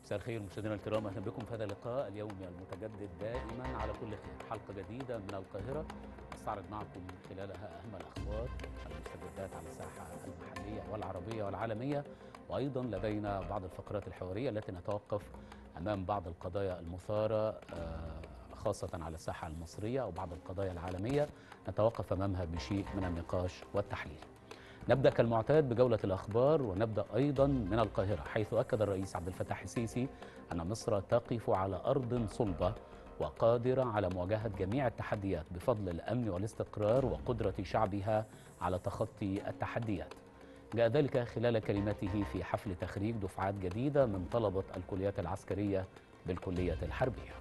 مساء الخير مشاهدينا الكرام اهلا بكم في هذا اللقاء اليومي المتجدد دائما على كل خير حلقه جديده من القاهره نستعرض معكم خلالها اهم الاخبار المستجدات على الساحه المحليه والعربيه والعالميه وايضا لدينا بعض الفقرات الحواريه التي نتوقف امام بعض القضايا المثاره آه، خاصه على الساحه المصريه او بعض القضايا العالميه نتوقف امامها بشيء من النقاش والتحليل نبدا كالمعتاد بجوله الاخبار ونبدا ايضا من القاهره حيث اكد الرئيس عبد الفتاح السيسي ان مصر تقف على ارض صلبه وقادره على مواجهه جميع التحديات بفضل الامن والاستقرار وقدره شعبها على تخطي التحديات. جاء ذلك خلال كلمته في حفل تخريج دفعات جديده من طلبه الكليات العسكريه بالكليه الحربيه.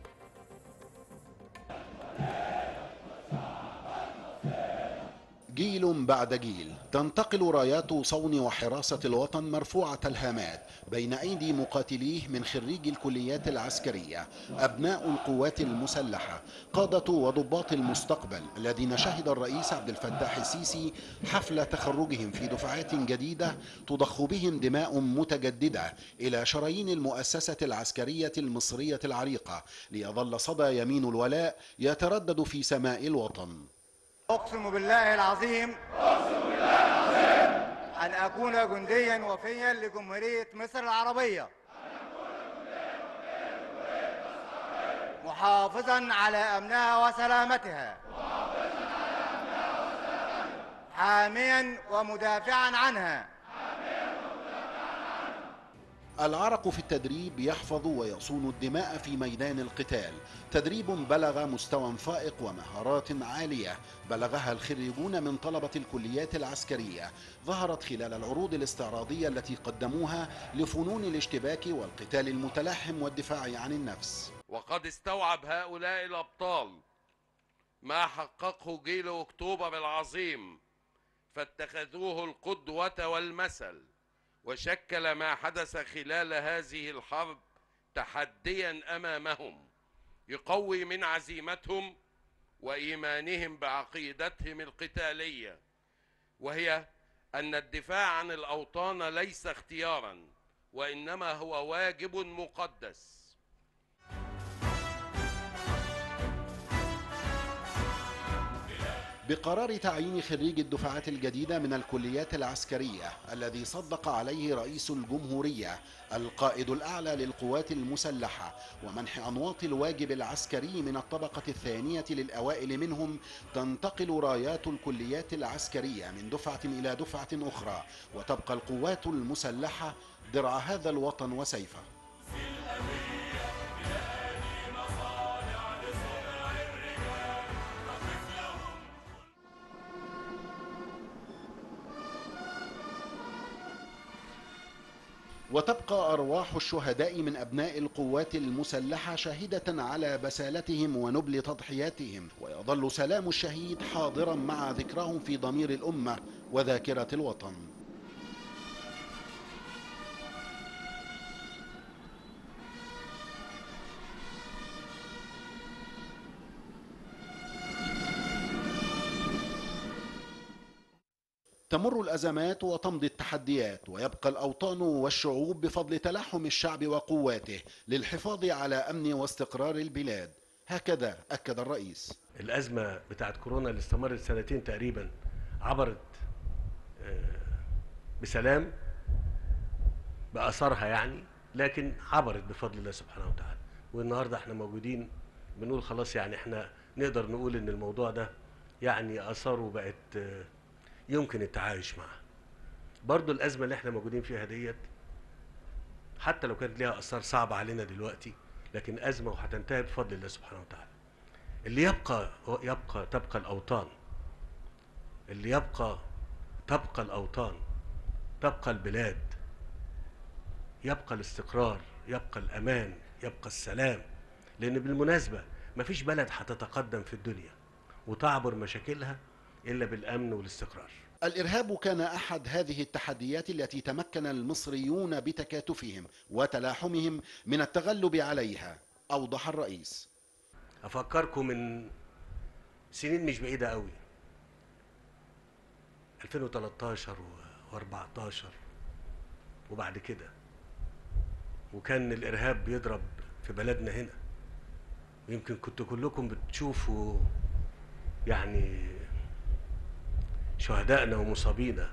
جيل بعد جيل تنتقل رايات صون وحراسة الوطن مرفوعة الهامات بين أيدي مقاتليه من خريجي الكليات العسكرية أبناء القوات المسلحة قادة وضباط المستقبل الذين شهد الرئيس عبد الفتاح السيسي حفل تخرجهم في دفعات جديدة تضخ بهم دماء متجددة إلى شرايين المؤسسة العسكرية المصرية العريقة ليظل صدى يمين الولاء يتردد في سماء الوطن أقسم بالله العظيم أقسم بالله العظيم أن أكون جنديا وفيا لجمهورية مصر العربية محافظا على أمنها وسلامتها حاميا ومدافعا عنها العرق في التدريب يحفظ ويصون الدماء في ميدان القتال تدريب بلغ مستوى فائق ومهارات عالية بلغها الخريجون من طلبة الكليات العسكرية ظهرت خلال العروض الاستعراضية التي قدموها لفنون الاشتباك والقتال المتلاحم والدفاع عن النفس وقد استوعب هؤلاء الأبطال ما حققه جيل أكتوبر العظيم فاتخذوه القدوة والمثل وشكل ما حدث خلال هذه الحرب تحديا امامهم يقوي من عزيمتهم وايمانهم بعقيدتهم القتاليه وهي ان الدفاع عن الاوطان ليس اختيارا وانما هو واجب مقدس بقرار تعيين خريج الدفعات الجديدة من الكليات العسكرية الذي صدق عليه رئيس الجمهورية القائد الأعلى للقوات المسلحة ومنح أنواط الواجب العسكري من الطبقة الثانية للأوائل منهم تنتقل رايات الكليات العسكرية من دفعة إلى دفعة أخرى وتبقى القوات المسلحة درع هذا الوطن وسيفه وتبقى أرواح الشهداء من أبناء القوات المسلحة شاهدة على بسالتهم ونبل تضحياتهم ويظل سلام الشهيد حاضرا مع ذكرهم في ضمير الأمة وذاكرة الوطن تمر الأزمات وتمضي التحديات ويبقى الأوطان والشعوب بفضل تلاحم الشعب وقواته للحفاظ على أمن واستقرار البلاد هكذا أكد الرئيس الأزمة بتاعت كورونا اللي استمرت سنتين تقريبا عبرت بسلام بأثرها يعني لكن عبرت بفضل الله سبحانه وتعالى والنهارده احنا موجودين بنقول خلاص يعني احنا نقدر نقول ان الموضوع ده يعني اثاره بقت يمكن التعايش معها برضو الأزمة اللي احنا موجودين فيها ديت حتى لو كانت ليها أثار صعبة علينا دلوقتي لكن أزمة وهتنتهي بفضل الله سبحانه وتعالى اللي يبقى يبقى تبقى الأوطان اللي يبقى تبقى الأوطان تبقى البلاد يبقى الاستقرار يبقى الأمان يبقى السلام لأن بالمناسبة مفيش بلد هتتقدم في الدنيا وتعبر مشاكلها إلا بالأمن والاستقرار الإرهاب كان أحد هذه التحديات التي تمكن المصريون بتكاتفهم وتلاحمهم من التغلب عليها أوضح الرئيس أفكركم من سنين مش بعيدة قوي 2013 و14 وبعد كده وكان الارهاب بيضرب في بلدنا هنا ويمكن كنتوا كلكم بتشوفوا يعني شهدائنا ومصابينا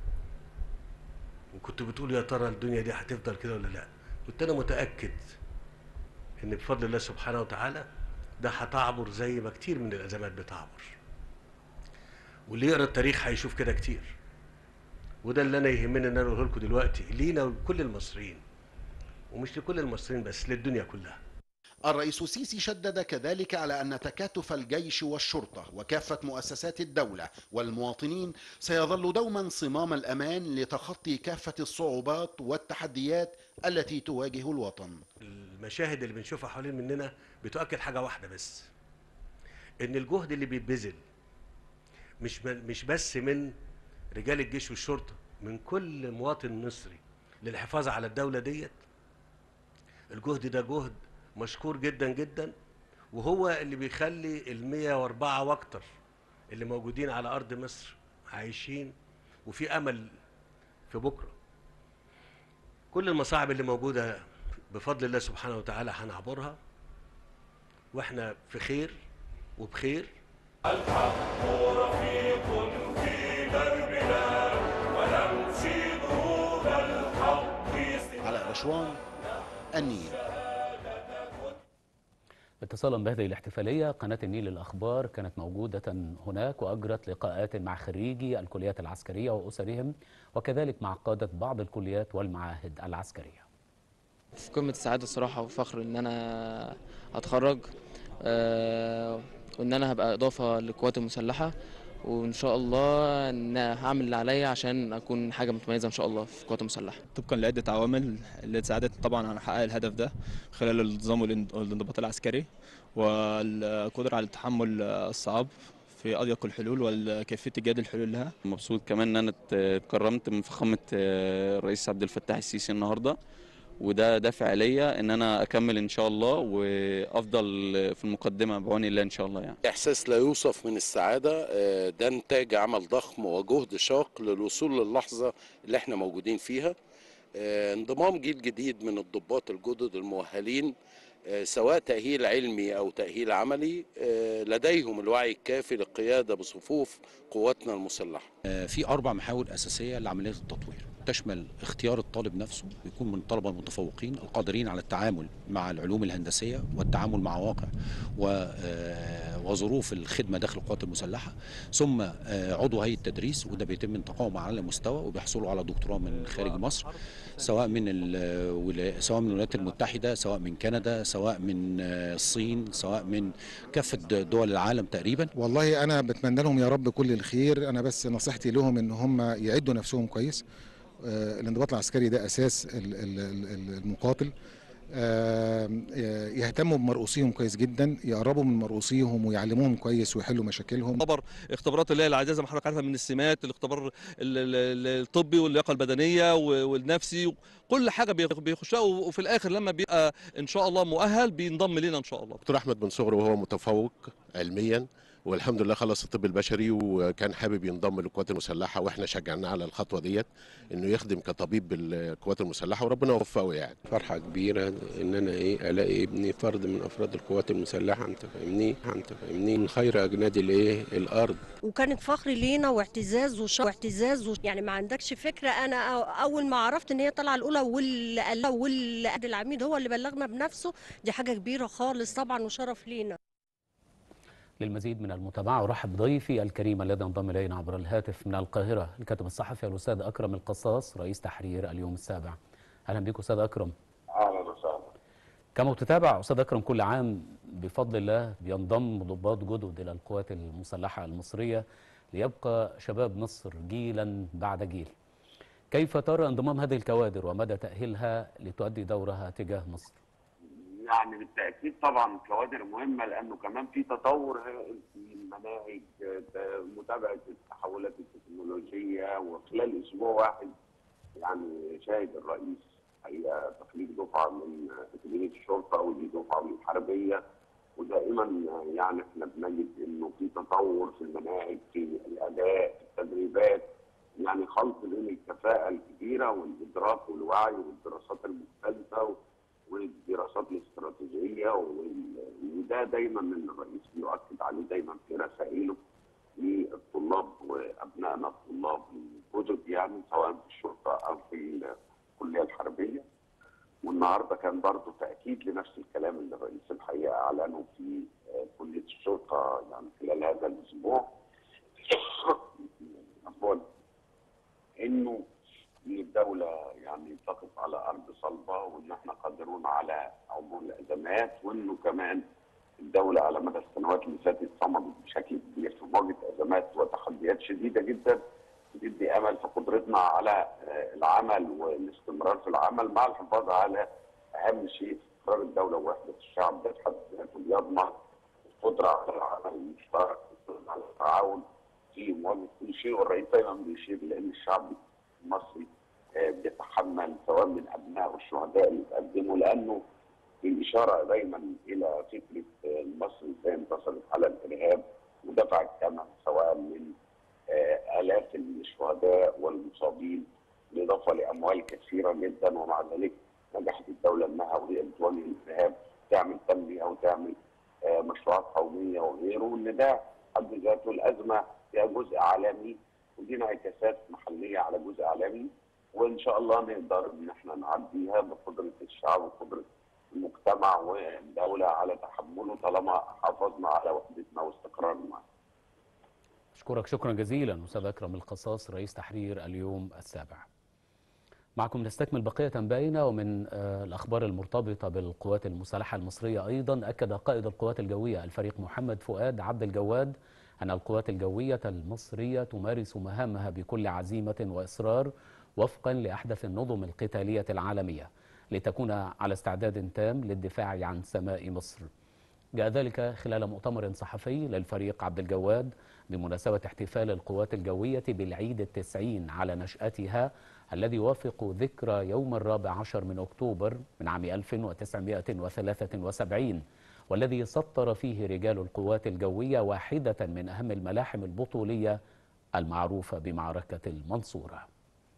وكنتوا بتقولوا يا ترى الدنيا دي هتفضل كده ولا لا كنت انا متاكد ان بفضل الله سبحانه وتعالى ده هتعبر زي ما كتير من الازمات بتعبر واللي يقرا التاريخ هيشوف كده كتير وده اللي انا يهمني ان انا اقوله لكم دلوقتي لينا ولكل المصريين ومش لكل المصريين بس للدنيا كلها الرئيس السيسي شدد كذلك على أن تكاتف الجيش والشرطة وكافة مؤسسات الدولة والمواطنين سيظل دوما صمام الأمان لتخطي كافة الصعوبات والتحديات التي تواجه الوطن المشاهد اللي بنشوفها حوالين مننا بتؤكد حاجه واحده بس ان الجهد اللي بيتبذل مش من- مش بس من رجال الجيش والشرطه من كل مواطن مصري للحفاظ على الدوله ديت الجهد ده جهد مشكور جدا جدا وهو اللي بيخلي ال 104 واكتر اللي موجودين على ارض مصر عايشين وفي امل في بكره كل المصاعب اللي موجوده بفضل الله سبحانه وتعالى هنعبرها واحنا في خير وبخير على رشوان النيل اتصالا بهذه الاحتفالية قناة النيل للأخبار كانت موجودة هناك وأجرت لقاءات مع خريجي الكليات العسكرية وأسرهم وكذلك مع قادة بعض الكليات والمعاهد العسكرية في قمة السعادة الصراحة وفخر إن أنا أتخرج آه، وإن أنا هبقى إضافة للقوات المسلحة وإن شاء الله إن هعمل اللي عليا عشان أكون حاجة متميزة إن شاء الله في القوات المسلحة طبقا لعدة عوامل اللي ساعدتني طبعا على حقق الهدف ده خلال النظام والان- والانضباط العسكري والقدرة على تحمل الصعاب في أضيق الحلول وكيفية إيجاد الحلول لها مبسوط كمان ان انا ات- اتكرمت من فخامه آه، الرئيس عبد الفتاح السيسي النهارده وده دافع ليا ان انا اكمل ان شاء الله وافضل في المقدمه بعون الله ان شاء الله يعني إحساس لا يوصف من السعادة آه، ده نتاج عمل ضخم وجهد شاق للوصول للحظة اللي احنا موجودين فيها آه، انضمام جيل جديد من الضباط الجدد المؤهلين آه، سواء تأهيل علمي أو تأهيل عملي آه، لديهم الوعي الكافي للقيادة بصفوف قواتنا المسلحة في أربع محاور أساسية لعملية التطوير تشمل اختيار الطالب نفسه يكون من الطلبة المتفوقين القادرين على التعامل مع العلوم الهندسية والتعامل مع واقع و- آه، وظروف الخدمة داخل القوات المسلحة ثم آه، عضو هيئة التدريس وده بيتم انتقائهم على أعلى مستوى وبيحصلوا على دكتوراه من خارج مصر سواء من الولا- سواء من الولايات المتحدة سواء من كندا سواء من آه، الصين سواء من كافة دول العالم تقريبا والله انا بتمنى لهم يا رب كل الخير انا بس نصيحتي لهم ان هم يعدوا نفسهم كويس آه، الانضباط العسكري ده اساس ال- ال- ال- المقاتل آه، يهتموا بمرؤوسيهم كويس جدا يقربوا من مرؤوسيهم ويعلموهم كويس ويحلوا مشاكلهم اختبر اختبارات اللي هي العاديه زي ما حضرتك عارفها من السمات الاختبار ال- ال- الطبي واللياقه البدنيه و- والنفسي كل حاجه بيخ- بيخشها وفي الاخر لما بيبقى ان شاء الله مؤهل بينضم لينا ان شاء الله دكتور احمد من صغره وهو متفوق علميا والحمد لله خلص الطب البشري وكان حابب ينضم للقوات المسلحه واحنا شجعناه على الخطوه ديت انه يخدم كطبيب بالقوات المسلحه وربنا يوفقه يعني فرحة كبيرة إن أنا إيه ألاقي ابني فرد من أفراد القوات المسلحة أنت فاهمني أنت فاهمني من خير أجناد الإيه الأرض وكانت فخر لينا واعتزاز وش... واعتزاز وش... يعني ما عندكش فكره انا أو- اول ما عرفت ان هي طالعه الاولى واللي قال واللي قد العميد هو اللي بلغنا بنفسه دي حاجه كبيره خالص طبعا وشرف لينا للمزيد من المتابعة أرحب بضيفي الكريم الذي انضم إلينا عبر الهاتف من القاهرة الكاتب الصحفي الأستاذ أكرم القصاص رئيس تحرير اليوم السابع أهلا بك أستاذ أكرم اهلا وسهلا كما تتابع أستاذ أكرم كل عام بفضل الله بينضم ضباط جدد إلى القوات المسلحة المصرية ليبقى شباب مصر جيلا بعد جيل كيف ترى انضمام هذه الكوادر ومدى تأهيلها لتؤدي دورها تجاه مصر يعني بالتاكيد طبعا كوادر مهمه لانه كمان في تطور هائل في المناهج آه، متابعه التحولات التكنولوجيه وخلال اسبوع واحد يعني شاهد الرئيس حقيقه تخليد دفعه من اكاديميه الشرطه ودي دفعه من الحربيه ودائما يعني احنا بنجد انه في تطور في المناهج في الاداء في التدريبات يعني خلط بين الكفاءه الكبيره والادراك والوعي والدراسات المختلفه الحربيه وال- وده دايما اللي الرئيس بيؤكد عليه دايما في رسائله للطلاب وابنائنا الطلاب الجدد يعني سواء في الشرطه او في الكليه الحربيه والنهارده كان برضه تاكيد لنفس الكلام اللي الرئيس الحقيقه اعلنه في آه، كليه الشرطه يعني خلال هذا الاسبوع عفوا انه ان الدوله يعني تقف على ارض صلبه وان احنا قادرون على عبور الازمات وانه كمان الدوله على مدى السنوات اللي فاتت صمدت بشكل كبير في مواجهه ازمات وتحديات شديده جدا بتدي امل في قدرتنا على آه، العمل والاستمرار في العمل مع الحفاظ على اهم شيء استقرار الدوله ووحده الشعب ده في حد ذاته بيضمن القدره على العمل المشترك والقدرة على التعاون في مواجهه كل شيء والرئيس دايما بيشير لان الشعب المصري آه، بيتحمل سواء من ابنائه الشهداء اللي تقدموا لانه الاشاره دايما الى فكره آه، مصر ازاي انتصرت على الارهاب ودفعت ثمن سواء من آه، الاف الشهداء والمصابين بالاضافه لاموال كثيره جدا ومع ذلك نجحت الدوله انها وهي بتواجه الارهاب تعمل تنميه وتعمل آه، مشروعات قوميه وغيره وان ده حد ذاته الازمه فيها جزء عالمي ودي انعكاسات محليه على جزء عالمي وان شاء الله نقدر ان احنا نعديها بقدره الشعب وقدره المجتمع والدوله على تحمله طالما حافظنا على وحدتنا واستقرارنا. أشكرك شكرا جزيلا أستاذ أكرم القصاص رئيس تحرير اليوم السابع معكم نستكمل بقية أنبائنا ومن آه، الأخبار المرتبطة بالقوات المسلحة المصرية أيضا أكد قائد القوات الجوية الفريق محمد فؤاد عبد الجواد أن القوات الجوية المصرية تمارس مهامها بكل عزيمة وإصرار وفقا لأحدث النظم القتالية العالمية لتكون على استعداد تام للدفاع عن سماء مصر جاء ذلك خلال مؤتمر صحفي للفريق عبد الجواد بمناسبة احتفال القوات الجوية بالعيد التسعين على نشأتها الذي يوافق ذكرى يوم الرابع عشر من أكتوبر من عام 1973 والذي سطر فيه رجال القوات الجوية واحدة من أهم الملاحم البطولية المعروفة بمعركة المنصورة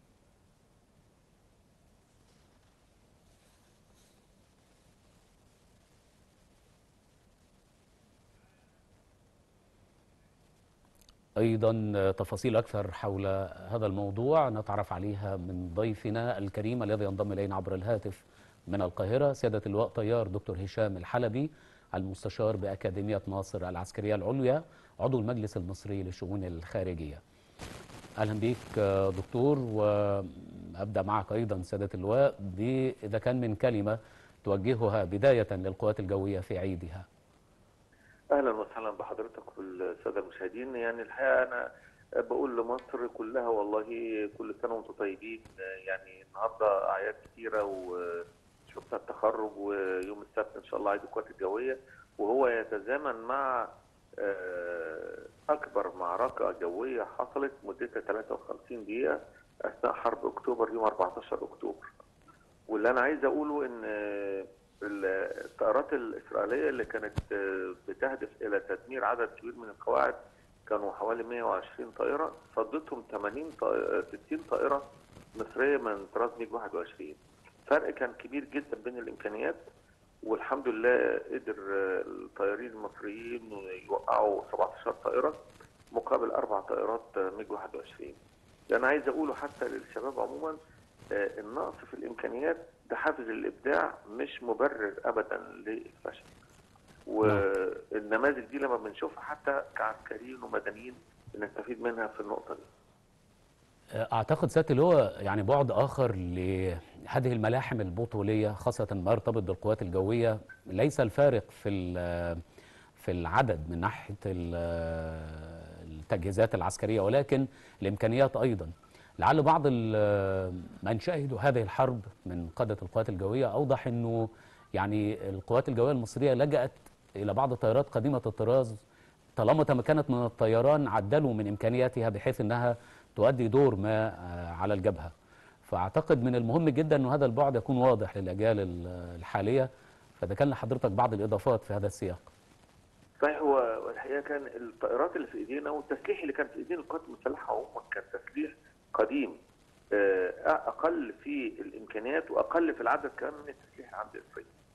أيضا تفاصيل أكثر حول هذا الموضوع نتعرف عليها من ضيفنا الكريم الذي ينضم إلينا عبر الهاتف من القاهرة سيادة اللواء طيار دكتور هشام الحلبي المستشار بأكاديمية ناصر العسكرية العليا عضو المجلس المصري للشؤون الخارجية أهلا بك دكتور وأبدأ معك أيضا سيادة اللواء إذا كان من كلمة توجهها بداية للقوات الجوية في عيدها اهلا وسهلا بحضرتك والساده المشاهدين يعني الحقيقه انا بقول لمصر كلها والله كل سنه وانتم طيبين يعني النهارده اعياد كتيره وشفنا التخرج ويوم السبت ان شاء الله عيد القوات الجويه وهو يتزامن مع اكبر معركه جويه حصلت مدتها 53 دقيقه اثناء حرب اكتوبر يوم 14 اكتوبر واللي انا عايز اقوله ان الطائرات الإسرائيلية اللي كانت بتهدف إلى تدمير عدد كبير من القواعد كانوا حوالي 120 طائرة صدتهم 80 طائرة 60 طائرة مصرية من طراز ميج 21 فرق كان كبير جدا بين الإمكانيات والحمد لله قدر الطيارين المصريين يوقعوا 17 طائرة مقابل أربع طائرات ميج 21 أنا عايز أقوله حتى للشباب عموما النقص في الإمكانيات ده حافز الابداع مش مبرر ابدا للفشل والنماذج دي لما بنشوفها حتى كعسكريين ومدنيين بنستفيد منها في النقطه دي اعتقد سيادة اللي هو يعني بعد اخر لهذه الملاحم البطوليه خاصه ما يرتبط بالقوات الجويه ليس الفارق في في العدد من ناحيه التجهيزات العسكريه ولكن الامكانيات ايضا لعل بعض من شاهدوا هذه الحرب من قادة القوات الجوية أوضح أنه يعني القوات الجوية المصرية لجأت إلى بعض الطيارات قديمة الطراز طالما تمكنت من الطيران عدلوا من إمكانياتها بحيث أنها تؤدي دور ما على الجبهة فأعتقد من المهم جدا أن هذا البعد يكون واضح للأجيال الحالية فإذا كان لحضرتك بعض الإضافات في هذا السياق صحيح هو والحقيقه كان الطائرات اللي في ايدينا والتسليح اللي كان في ايدين القوات المسلحه عموما كان تسليح قديم اقل في الامكانيات واقل في العدد كمان من التسليح عند اسرائيل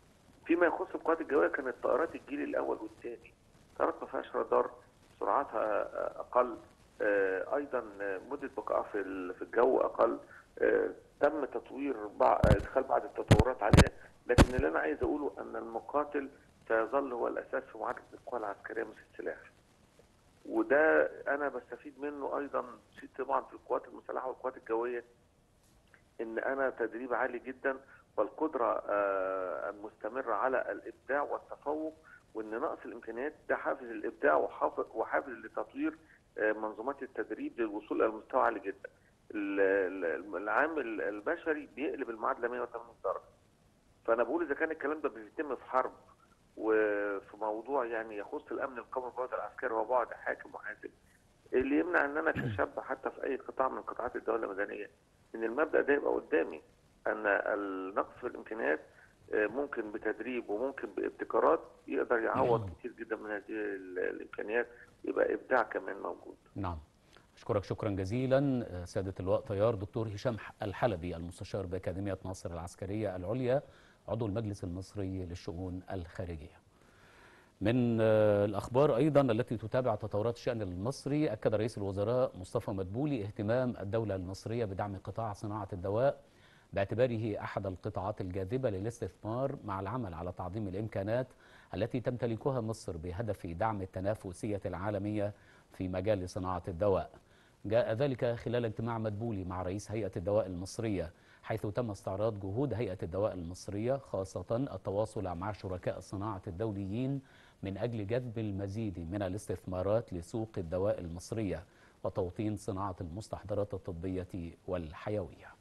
فيما يخص القوات الجويه كانت طائرات الجيل الاول والثاني طائرات ما فيهاش رادار سرعتها آه، اقل آه، ايضا آه، مده بقائها في ال- في الجو اقل آه، تم تطوير بعض ادخال بعض التطورات عليها لكن اللي انا عايز اقوله ان المقاتل سيظل هو الاساس في معادله القوى العسكريه مش السلاح وده انا بستفيد منه ايضا في طبعا في القوات المسلحه والقوات الجويه ان انا تدريب عالي جدا والقدره آه، المستمره على الابداع والتفوق وان نقص الامكانيات ده حافز الابداع وحافز وحافز لتطوير آه، منظومات التدريب للوصول الى مستوى عالي جدا. ال- ال- العامل البشري بيقلب المعادله 180 درجه. فانا بقول اذا كان الكلام ده بيتم في حرب وفي موضوع يعني يخص الامن القومي والقوات العسكري وبعد حاكم وحاسب اللي يمنع ان انا كشاب حتى في اي قطاع من قطاعات الدوله المدنيه ان المبدا ده يبقى قدامي ان النقص في الامكانيات آه، ممكن بتدريب وممكن بابتكارات يقدر يعوض كتير جدا من هذه ال- الامكانيات يبقى ابداع كمان موجود نعم أشكرك شكرا جزيلا آه، سيادة اللواء طيار دكتور هشام الحلبي المستشار بأكاديمية ناصر العسكرية العليا عضو المجلس المصري للشؤون الخارجية من آه، الأخبار أيضا التي تتابع تطورات الشأن المصري أكد رئيس الوزراء مصطفى مدبولي اهتمام الدولة المصرية بدعم قطاع صناعة الدواء باعتباره أحد القطاعات الجاذبة للاستثمار مع العمل على تعظيم الإمكانات التي تمتلكها مصر بهدف دعم التنافسية العالمية في مجال صناعة الدواء جاء ذلك خلال اجتماع مدبولي مع رئيس هيئة الدواء المصرية حيث تم استعراض جهود هيئة الدواء المصرية خاصة التواصل مع شركاء الصناعة الدوليين من أجل جذب المزيد من الاستثمارات لسوق الدواء المصرية وتوطين صناعة المستحضرات الطبية والحيوية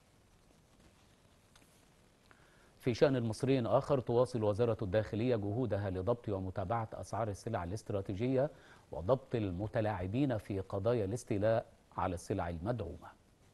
في شأن المصري آخر تواصل وزارة الداخلية جهودها لضبط ومتابعة أسعار السلع الاستراتيجية وضبط المتلاعبين في قضايا الاستيلاء على السلع المدعومة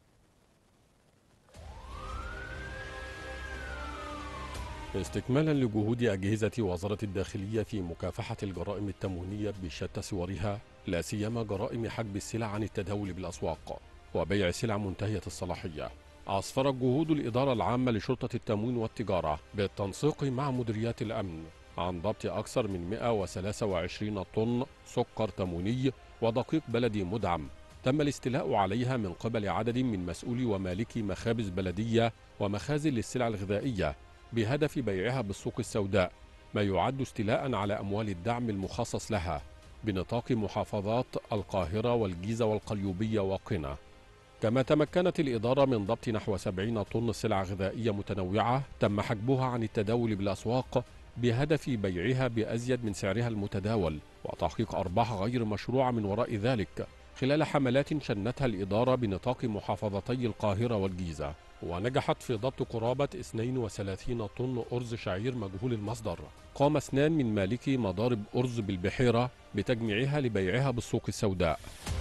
استكمالا لجهود أجهزة وزارة الداخلية في مكافحة الجرائم التموينية بشتى صورها لا سيما جرائم حجب السلع عن التداول بالأسواق وبيع سلع منتهية الصلاحية أسفرت جهود الإدارة العامة لشرطة التموين والتجارة بالتنسيق مع مديريات الأمن عن ضبط أكثر من 123 طن سكر تمويني ودقيق بلدي مدعم تم الاستيلاء عليها من قبل عدد من مسؤولي ومالكي مخابز بلدية ومخازن للسلع الغذائية بهدف بيعها بالسوق السوداء ما يعد استيلاء على أموال الدعم المخصص لها بنطاق محافظات القاهرة والجيزة والقليوبية وقنا كما تمكنت الإدارة من ضبط نحو 70 طن سلع غذائية متنوعة تم حجبها عن التداول بالأسواق بهدف بيعها بأزيد من سعرها المتداول وتحقيق أرباح غير مشروعة من وراء ذلك خلال حملات شنتها الإدارة بنطاق محافظتي القاهرة والجيزة ونجحت في ضبط قرابة 32 طن أرز شعير مجهول المصدر قام اثنان من مالكي مضارب أرز بالبحيرة بتجميعها لبيعها بالسوق السوداء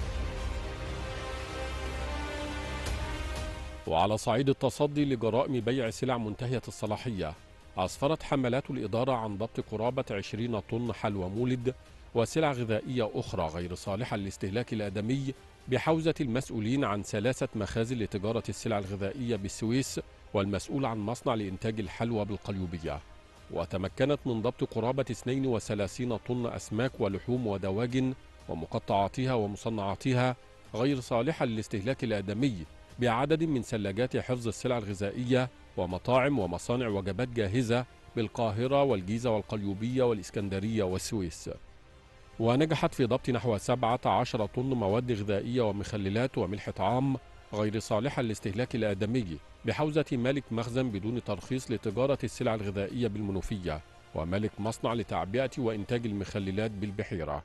وعلى صعيد التصدي لجرائم بيع سلع منتهية الصلاحية أسفرت حملات الإدارة عن ضبط قرابة 20 طن حلوى مولد وسلع غذائية أخرى غير صالحة للاستهلاك الآدمي بحوزة المسؤولين عن ثلاثة مخازن لتجارة السلع الغذائية بالسويس والمسؤول عن مصنع لإنتاج الحلوى بالقليوبية وتمكنت من ضبط قرابة 32 طن أسماك ولحوم ودواجن ومقطعاتها ومصنعاتها غير صالحة للاستهلاك الآدمي بعدد من ثلاجات حفظ السلع الغذائية ومطاعم ومصانع وجبات جاهزة بالقاهرة والجيزة والقليوبية والإسكندرية والسويس ونجحت في ضبط نحو 17 طن مواد غذائية ومخللات وملح طعام غير صالحة للاستهلاك الآدمي بحوزة مالك مخزن بدون ترخيص لتجارة السلع الغذائية بالمنوفية ومالك مصنع لتعبئة وإنتاج المخللات بالبحيرة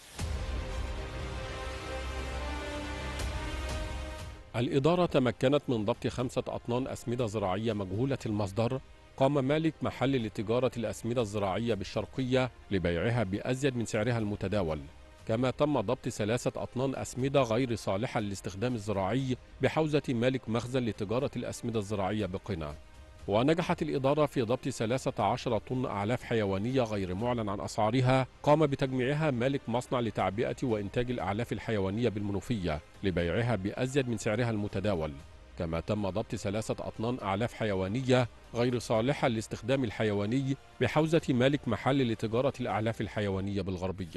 الإدارة تمكنت من ضبط خمسة أطنان أسمدة زراعية مجهولة المصدر قام مالك محل لتجارة الأسمدة الزراعية بالشرقية لبيعها بأزيد من سعرها المتداول كما تم ضبط ثلاثة أطنان أسمدة غير صالحة للاستخدام الزراعي بحوزة مالك مخزن لتجارة الأسمدة الزراعية بقنا ونجحت الإدارة في ضبط 13 طن أعلاف حيوانية غير معلن عن أسعارها قام بتجميعها مالك مصنع لتعبئة وإنتاج الأعلاف الحيوانية بالمنوفية لبيعها بأزيد من سعرها المتداول كما تم ضبط ثلاثة أطنان أعلاف حيوانية غير صالحة للاستخدام الحيواني بحوزة مالك محل لتجارة الأعلاف الحيوانية بالغربية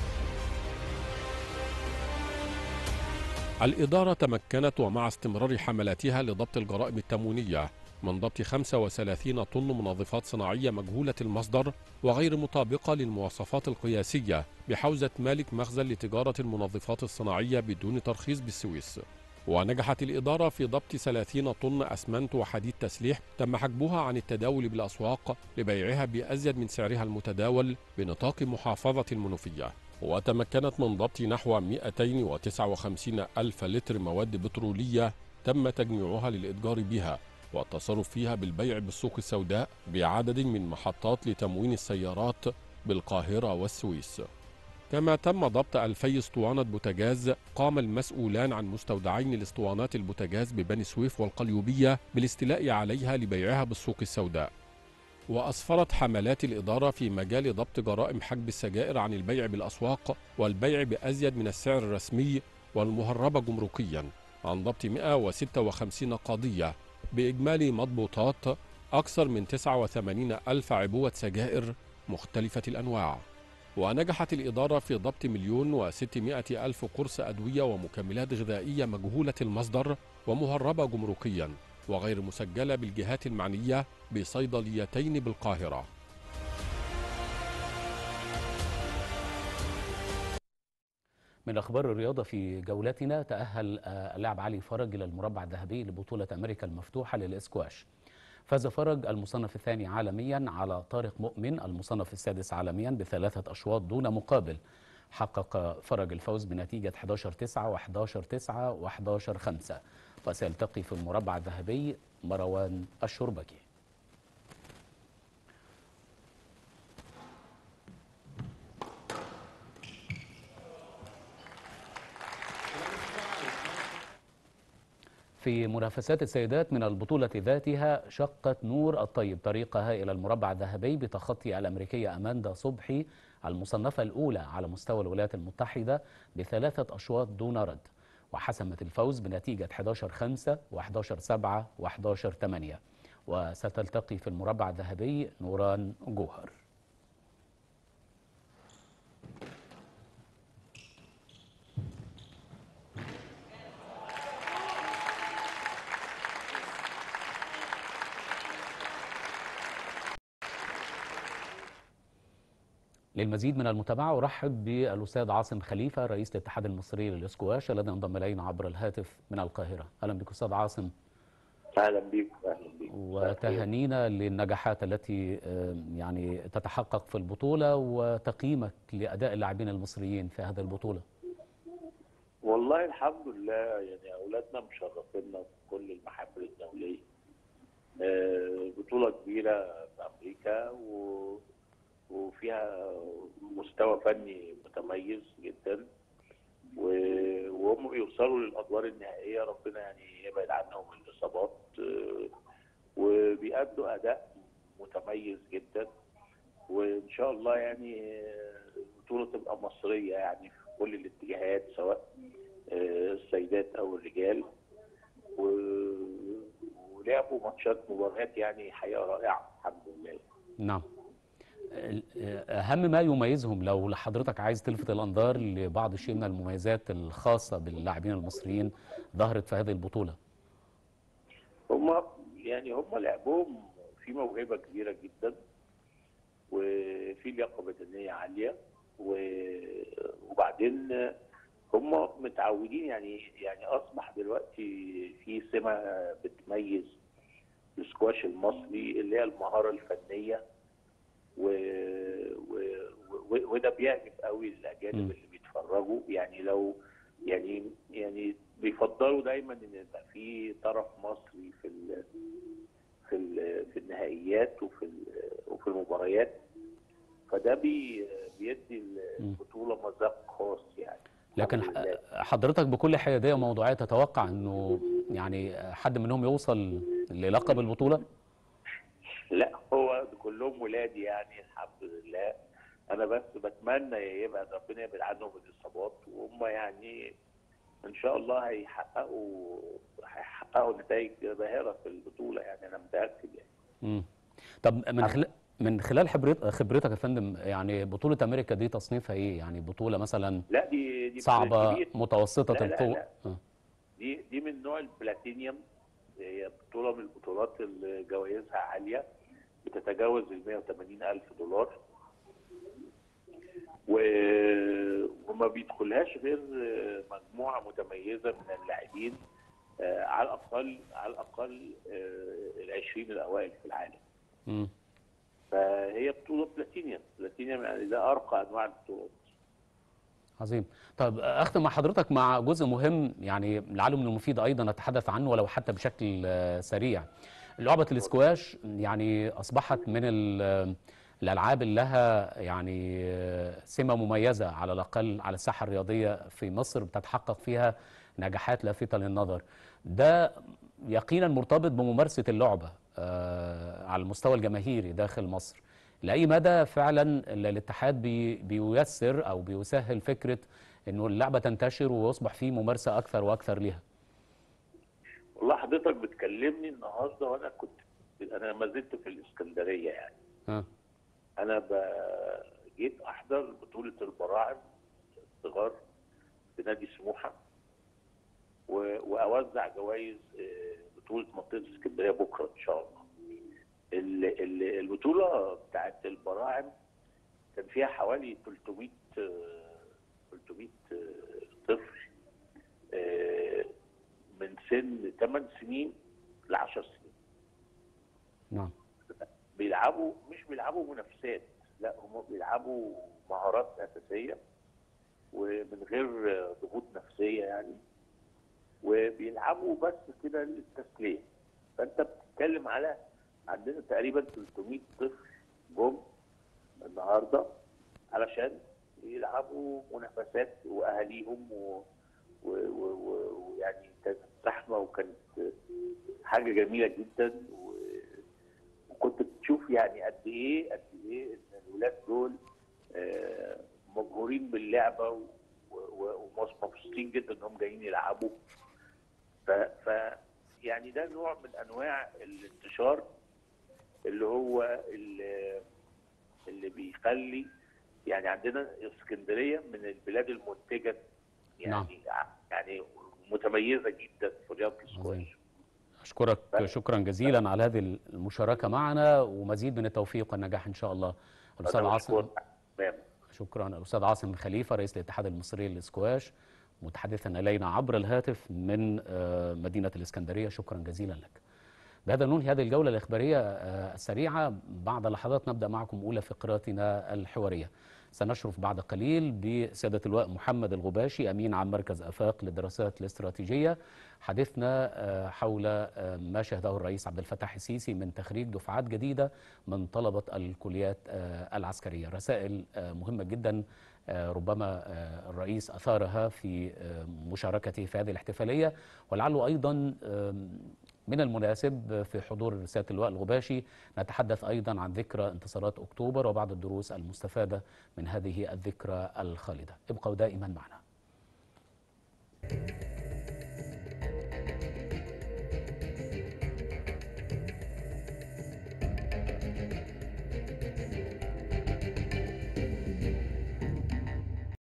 الإدارة تمكنت ومع استمرار حملاتها لضبط الجرائم التموينية من ضبط 35 طن منظفات صناعية مجهولة المصدر وغير مطابقة للمواصفات القياسية بحوزة مالك مخزن لتجارة المنظفات الصناعية بدون ترخيص بالسويس ونجحت الإدارة في ضبط 30 طن أسمنت وحديد تسليح تم حجبها عن التداول بالأسواق لبيعها بأزيد من سعرها المتداول بنطاق محافظة المنوفية وتمكنت من ضبط نحو 259 ألف لتر مواد بترولية تم تجميعها للإتجار بها والتصرف فيها بالبيع بالسوق السوداء بعدد من محطات لتموين السيارات بالقاهرة والسويس كما تم ضبط ألفي اسطوانة بوتاجاز قام المسؤولان عن مستودعين الاسطوانات البوتاجاز ببني سويف والقليوبية بالاستيلاء عليها لبيعها بالسوق السوداء وأسفرت حملات الإدارة في مجال ضبط جرائم حجب السجائر عن البيع بالأسواق والبيع بأزيد من السعر الرسمي والمهربة جمركيا عن ضبط 156 قضية بإجمالي مضبوطات أكثر من 89 ألف عبوة سجائر مختلفة الأنواع ونجحت الإدارة في ضبط مليون وستمائة ألف قرص أدوية ومكملات غذائية مجهولة المصدر ومهربة جمركيا وغير مسجلة بالجهات المعنية بصيدليتين بالقاهرة من اخبار الرياضه في جولتنا تاهل آه، اللاعب علي فرج الى المربع الذهبي لبطوله امريكا المفتوحه للاسكواش فاز فرج المصنف الثاني عالميا على طارق مؤمن المصنف السادس عالميا بثلاثه اشواط دون مقابل حقق فرج الفوز بنتيجه 11 9 و11 9 و11 5 وسيلتقي في المربع الذهبي مروان الشربكي في منافسات السيدات من البطولة ذاتها شقت نور الطيب طريقها إلى المربع الذهبي بتخطي الأمريكية أماندا صبحي المصنفة الأولى على مستوى الولايات المتحدة بثلاثة أشواط دون رد وحسمت الفوز بنتيجة 11-5 و11-7 و11-8 وستلتقي في المربع الذهبي نوران جوهر للمزيد من المتابعة أرحب بالأستاذ عاصم خليفة رئيس الاتحاد المصري للإسكواش الذي انضم إلينا عبر الهاتف من القاهرة أهلا بك أستاذ عاصم اهلا بيك اهلا بيك وتهانينا للنجاحات التي آه، يعني تتحقق في البطولة وتقييمك لأداء اللاعبين المصريين في هذه البطولة والله الحمد لله يعني اولادنا مشرفينا في كل المحافل الدوليه آه، بطوله كبيره في امريكا و... وفيها مستوى فني متميز جدا و... وهم بيوصلوا للادوار النهائيه ربنا يعني يبعد عنهم الاصابات آه، وبيأدوا اداء متميز جدا وان شاء الله يعني آه، البطوله تبقى مصريه يعني في كل الاتجاهات سواء آه، السيدات او الرجال و- ولعبوا ماتشات مباريات يعني حقيقه رائعه الحمد لله نعم ال- أهم ما يميزهم لو حضرتك عايز تلفت الأنظار لبعض الشيء من المميزات الخاصة باللاعبين المصريين ظهرت في هذه البطولة هم يعني هم لعبهم في موهبه كبيره جدا وفي لياقه بدنيه عاليه و- وبعدين هم متعودين يعني يعني اصبح دلوقتي في سمه بتميز السكواش المصري اللي هي المهاره الفنيه و... و... و... وده بيعجب قوي الاجانب مم. اللي بيتفرجوا يعني لو يعني يعني بيفضلوا دايما ان يبقى في طرف مصري في ال... في ال... في النهائيات وفي ال... وفي المباريات فده بي... بيدي البطوله مذاق خاص يعني لكن ح- حضرتك بكل حيادية وموضوعية تتوقع أنه يعني حد منهم يوصل للقب البطولة لا هو كلهم ولادي يعني الحمد لله انا بس بتمنى يبعد ربنا يبعد عنهم الاصابات وهم يعني ان شاء الله هيحققوا هيحققوا نتائج باهره في البطوله يعني انا متاكد يعني مم. طب من خلال من خلال خبرت- خبرتك يا فندم يعني بطولة أمريكا دي تصنيفها إيه؟ يعني بطولة مثلا لا دي دي صعبة كبير. متوسطة لا لا القوة لا. آه. دي دي من نوع البلاتينيوم هي بطوله من البطولات اللي جوائزها عاليه بتتجاوز ال 180 الف دولار و... وما بيدخلهاش غير مجموعه متميزه من اللاعبين آه، على الاقل على الاقل ال 20 الاوائل في العالم مم. فهي بطوله بلاتينيوم بلاتينيوم يعني ده ارقى انواع البطولات عظيم طب أختم مع حضرتك مع جزء مهم يعني لعله من المفيد أيضا نتحدث عنه ولو حتى بشكل آه، سريع لعبة الاسكواش يعني أصبحت من ال- الألعاب اللي لها يعني آه، سمة مميزة على الأقل على الساحة الرياضية في مصر بتتحقق فيها نجاحات لافتة للنظر ده يقينا مرتبط بممارسة اللعبة آه، على المستوى الجماهيري داخل مصر لأي مدى فعلا ال- الاتحاد بي بييسر أو بيسهل فكرة أنه اللعبة تنتشر ويصبح فيه ممارسة أكثر وأكثر ليها والله حضرتك بتكلمني النهارده وانا كنت انا ما زلت في الاسكندريه يعني ها. انا ب... جيت احضر بطوله البراعم الصغار في نادي سموحه و... واوزع جوائز آه، بطوله منطقه اسكندريه بكره ان شاء الله ال... ال... البطوله بتاعت البراعم كان فيها حوالي 300 آه، 300 آه، طفل آه، من سن 8 سنين ل 10 سنين نعم بيلعبوا مش بيلعبوا منافسات لا هم بيلعبوا مهارات اساسيه ومن غير ضغوط نفسيه يعني وبيلعبوا بس كده للتسليه فانت بتتكلم على عندنا تقريبا 300 طفل جم النهارده علشان يلعبوا منافسات واهاليهم و- و- و- و- ويعني كانت زحمه وكانت حاجه جميله جدا و- وكنت بتشوف يعني قد ايه قد ايه ان الولاد دول آه، مبهورين باللعبه و- و- ومبسوطين جدا انهم جايين يلعبوا ف, ف يعني ده نوع من انواع الانتشار اللي هو اللي, اللي بيخلي يعني عندنا اسكندريه من البلاد المنتجه يعني يعني متميزه جدا في رياضه السكواش أشكرك شكرا جزيلا على هذه المشاركة معنا ومزيد من التوفيق والنجاح إن شاء الله الأستاذ أنا عاصم بشكرك. تمام. شكرا الأستاذ عاصم خليفة رئيس الاتحاد المصري للإسكواش متحدثا إلينا عبر الهاتف من آه، مدينة الإسكندرية شكرا جزيلا لك بهذا ننهي هذه الجولة الإخبارية آه، السريعة بعد لحظات نبدأ معكم أولى فقراتنا الحوارية سنشرف بعد قليل بسيادة اللواء محمد الغباشي أمين عام مركز أفاق للدراسات الاستراتيجية حديثنا آه، حول آه، ما شهده الرئيس عبد الفتاح السيسي من تخريج دفعات جديدة من طلبة الكليات آه، العسكرية رسائل آه، مهمة جدا آه، ربما آه، الرئيس أثارها في آه، مشاركته في هذه الاحتفالية ولعله أيضا آم، من المناسب في حضور سيادة اللواء الغباشي نتحدث أيضا عن ذكرى انتصارات أكتوبر وبعض الدروس المستفادة من هذه الذكرى الخالدة ابقوا دائما معنا